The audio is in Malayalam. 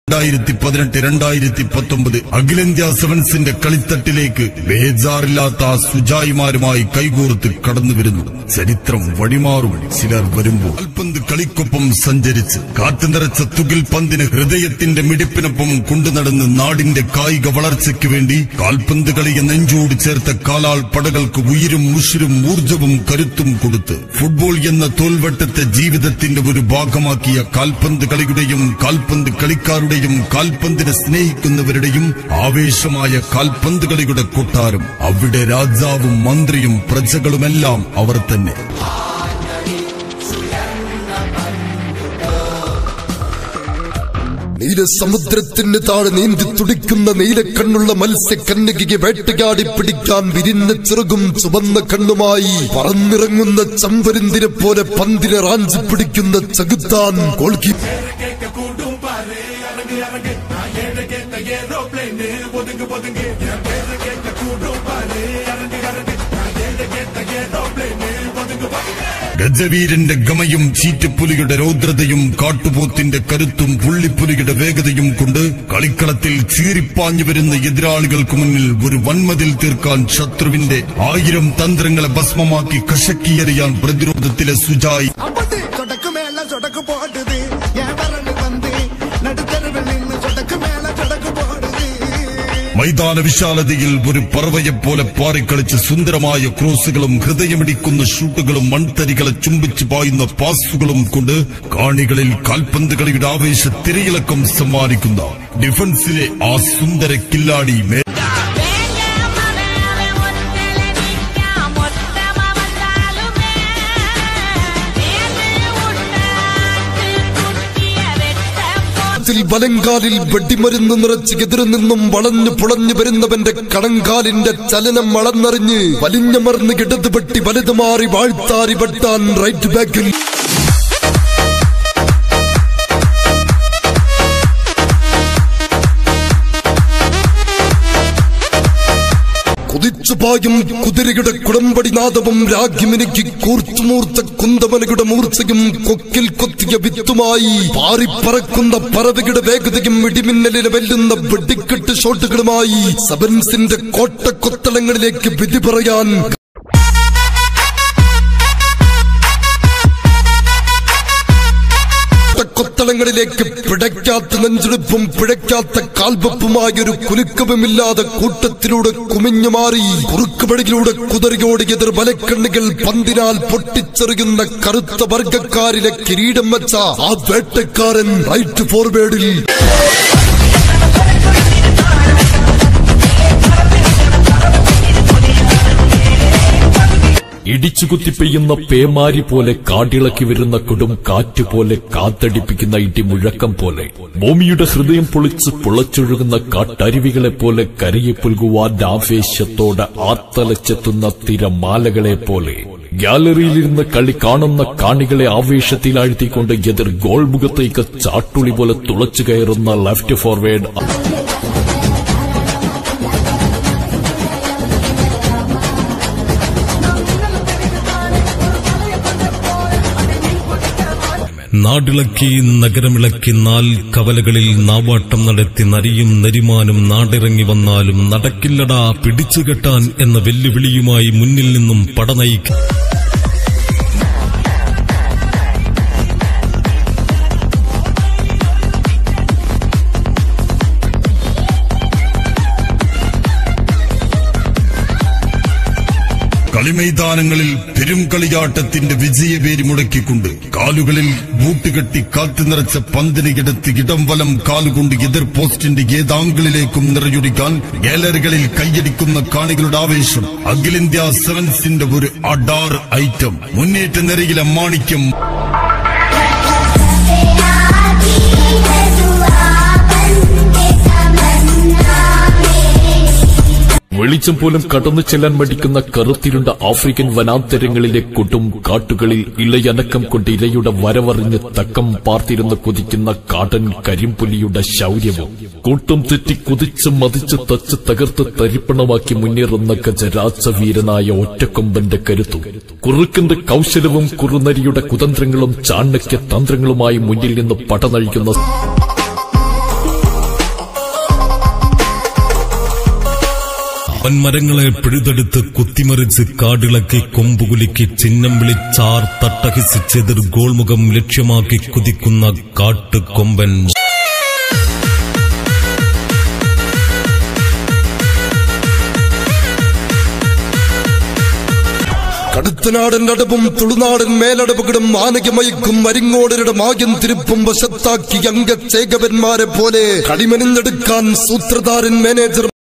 രണ്ടായിരത്തി പതിനെട്ട് രണ്ടായിരത്തി പത്തൊമ്പത് അഖിലേന്ത്യാ സെവൻസിന്റെ കളിത്തട്ടിലേക്ക് ബേജാറില്ലാത്ത ആ സുജായിമാരുമായി കൈകോർത്ത് കടന്നു വരുന്നു ചരിത്രം വഴിമാറും ചിലർ വരുമ്പോൾ കാൽപന്ത് കളിക്കൊപ്പം സഞ്ചരിച്ച് കാത്തു നിറച്ച തുകിൽ പന്തിന് ഹൃദയത്തിന്റെ മിടിപ്പിനൊപ്പം കൊണ്ടുനടന്ന് നാടിന്റെ കായിക വളർച്ചയ്ക്ക് വേണ്ടി കാൽപന്ത് കളിയെ നെഞ്ചോട് ചേർത്ത കാലാൾ പടകൾക്ക് ഉയിരും മുഷിരും ഊർജവും കരുത്തും കൊടുത്ത് ഫുട്ബോൾ എന്ന തോൽവട്ടത്തെ ജീവിതത്തിന്റെ ഒരു ഭാഗമാക്കിയ കാൽപന്ത് കളിയുടെയും കാൽപന്ത് കളിക്കാരുടെയും കാൽപന്തിനെ സ്നേഹിക്കുന്നവരുടെയും ആവേശമായ കാൽപന്ത് കളിയുടെ കൊട്ടാരം അവിടെ രാജാവും മന്ത്രിയും പ്രജകളുമെല്ലാം അവർ തന്നെ നീലസമുദ്രത്തിന് താഴെ നീന്തി തുടിക്കുന്ന നീലക്കണ്ണുള്ള മത്സ്യക്കന്യകയെ വേട്ടയാടി പിടിക്കാൻ വിരിഞ്ഞ ചിറകും ചുവന്ന കണ്ണുമായി പറന്നിറങ്ങുന്ന ചമ്പരിന്തിനെ പോലെ പന്തിനെ റാഞ്ചി പിടിക്കുന്ന ചകുത്താൻ ഗോൾകീ ഗജവീരന്റെ ഗമയും ചീറ്റപ്പുലിയുടെ രൗദ്രതയും കാട്ടുപോത്തിന്റെ കരുത്തും പുള്ളിപ്പുലിയുടെ വേഗതയും കൊണ്ട് കളിക്കളത്തിൽ ചീറിപ്പാഞ്ഞു വരുന്ന എതിരാളികൾക്ക് മുന്നിൽ ഒരു വൻമതിൽ തീർക്കാൻ ശത്രുവിന്റെ ആയിരം തന്ത്രങ്ങളെ ഭസ്മമാക്കി കശക്കിയെറിയാൻ പ്രതിരോധത്തിലെ സുജായി சொடக்கு மேல சொடக்கு போடுது என் வரண்டு வந்து நடுத்தருவில் நின்று சொடக்கு மேல சொடக்கு போடுது മൈതാന വിശാലതയിൽ ഒരു പറവയെപ്പോലെ പാറിക്കളിച്ച് സുന്ദരമായ ക്രോസുകളും ഹൃദയമിടിക്കുന്ന ഷൂട്ടുകളും മൺതരികളെ ചുംബിച്ച് പായുന്ന പാസുകളും കൊണ്ട് കാണികളിൽ കാൽപന്ത് കളിയുടെ ആവേശ തിരയിലക്കം സമ്മാനിക്കുന്ന ഡിഫൻസിലെ ആ സുന്ദര കില്ലാടി മേ വേഗമവേറെ ഒറ്റലനിക്കാം ഒറ്റമ വന്നാലുമേ ഏത് ഉണ്ടാട്ട് കുട്ടിയ വെട്ടപ്പോ ത്തിൽ വലങ്കാലിൽ വെടിമരുന്ന് നിറച്ച് എതിരു നിന്നും വളഞ്ഞു പുളഞ്ഞു വരുന്നവന്റെ കടങ്കാലിന്റെ ചലനം വളർന്നറിഞ്ഞ് വലിഞ്ഞമർന്ന് ഇടത് വെട്ടി വലുത് മാറി വാഴ്ത്താരി വെട്ടാൻ റൈറ്റ് ബാക്കിൽ കുതിച്ചുപായും കുതിരയുടെ കുടമ്പടി നാദവും രാഗ്യമിനിക്ക് കൂർച്ചുമൂർത്ത കുന്തമനയുടെ മൂർച്ചയും കൊക്കിൽ കൊത്തിയ വിത്തുമായി പാറിപ്പറക്കുന്ന പറവയുടെ വേഗതയും ഇടിമിന്നലിനെ വെല്ലുന്ന വെടിക്കെട്ട് ഷോട്ടുകളുമായി സെവൻസിന്റെ കോട്ടക്കൊത്തളങ്ങളിലേക്ക് വിധി പറയാൻ കൊത്തളങ്ങളിലേക്ക് പിടയ്ക്കാത്ത നെഞ്ചെടുപ്പും പിഴയ്ക്കാത്ത കാൽവെപ്പുമായ ഒരു കുലുക്കവുമില്ലാതെ കൂട്ടത്തിലൂടെ കുമിഞ്ഞു മാറി കുറുക്കുപടിയിലൂടെ കുതിരയോട് എതിർ വലക്കണ്ണുകൾ പന്തിനാൽ പൊട്ടിച്ചെറിയുന്ന കറുത്ത വർഗക്കാരിലെ കിരീടം വെച്ച ആ വേട്ടക്കാരൻ റൈറ്റ് ഫോർവേഡിൽ ഇടിച്ചുകുത്തി പെയ്യുന്ന പേമാരി പോലെ കാടിളക്കി വരുന്ന കൊടും കാറ്റ് പോലെ കാത്തടിപ്പിക്കുന്ന ഇടിമുഴക്കം പോലെ ഭൂമിയുടെ ഹൃദയം പൊളിച്ച് പുളച്ചൊഴുകുന്ന കാട്ടരുവികളെ പോലെ കരയെ പുൽകുവാൻ ആവേശത്തോടെ ആർത്തലച്ചെത്തുന്ന തിരമാലകളെ പോലെ ഗ്യാലറിയിലിരുന്ന് കളി കാണുന്ന കാണികളെ ആവേശത്തിലാഴ്ത്തിക്കൊണ്ട് എതിർ ഗോൾ മുഖത്തേക്ക് ചാട്ടുളി പോലെ തുളച്ചു കയറുന്ന ലെഫ്റ്റ് ഫോർവേഡ് നാടിളക്കി നഗരമിളക്കി നാൽ കവലകളിൽ നാവാട്ടം നടത്തി നരിയും നരിമാനും നാടിറങ്ങി വന്നാലും നടക്കില്ലടാ പിടിച്ചുകെട്ടാൻ എന്ന വെല്ലുവിളിയുമായി മുന്നിൽ നിന്നും പടനയിക്കും കളിമൈതാനങ്ങളിൽ പെരുംകളിയാട്ടത്തിന്റെ വിജയപേരി മുടക്കിക്കൊണ്ട് കാലുകളിൽ ബൂട്ടുകെട്ടി കാത്തു നിറച്ച പന്തിന് കിടത്തി ഇടം വലം കാലുകൊണ്ട് എതിർ പോസ്റ്റിന്റെ ഏതാങ്കിളിലേക്കും നിറയൊടിക്കാൻ ഗാലറികളിൽ കൈയടിക്കുന്ന കാണികളുടെ ആവേശം അഖിലേന്ത്യാ സെവൻസിന്റെ ഒരു അഡാർ ഐറ്റം മുന്നേറ്റ നിരയിലെ മാണിക്യം വെളിച്ചം പോലും കടന്നു ചെല്ലാൻ മടിക്കുന്ന കറുത്തിരുണ്ട ആഫ്രിക്കൻ വനാന്തരങ്ങളിലെ കൊടും കാട്ടുകളിൽ ഇളയനക്കം കൊണ്ട് ഇരയുടെ വരവറിഞ്ഞ് തക്കം പാർത്തിരുന്ന് കുതിക്കുന്ന കാടൻ കരിമ്പുലിയുടെ ശൗര്യവും കൂട്ടം തെറ്റി കുതിച്ച് മതിച്ച് തച്ച് തകർത്ത് തരിപ്പണമാക്കി മുന്നേറുന്ന ഗജരാജവീരനായ ഒറ്റക്കൊമ്പന്റെ കരുത്തും കുറുക്കന്റെ കൗശലവും കുറുനരിയുടെ കുതന്ത്രങ്ങളും ചാണക്യ തന്ത്രങ്ങളുമായി മുന്നിൽ നിന്ന് പടനഴിക്കുന്ന വൻമരങ്ങളെ പിഴുതെടുത്ത് കുത്തിമറിച്ച് കാടിളക്കി കൊമ്പുകുലുക്കി ചിഹ്നം വിളിച്ചാർ തട്ടഹിസിച്ചെതിർ ഗോൾമുഖം ലക്ഷ്യമാക്കി കുതിക്കുന്ന കാട്ടുകൊമ്പൻ കടുത്തനാടൻ അടവും തുളുനാടൻ മേലടവുകളും ആനകമയക്കും മരിങ്ങോടരുടെ മായം തിരുപ്പും വശത്താക്കി അംഗച്ചേകവന്മാരെ പോലെ കളിമനിന്നെടുക്കാൻ സൂത്രധാരൻ മാനേജർ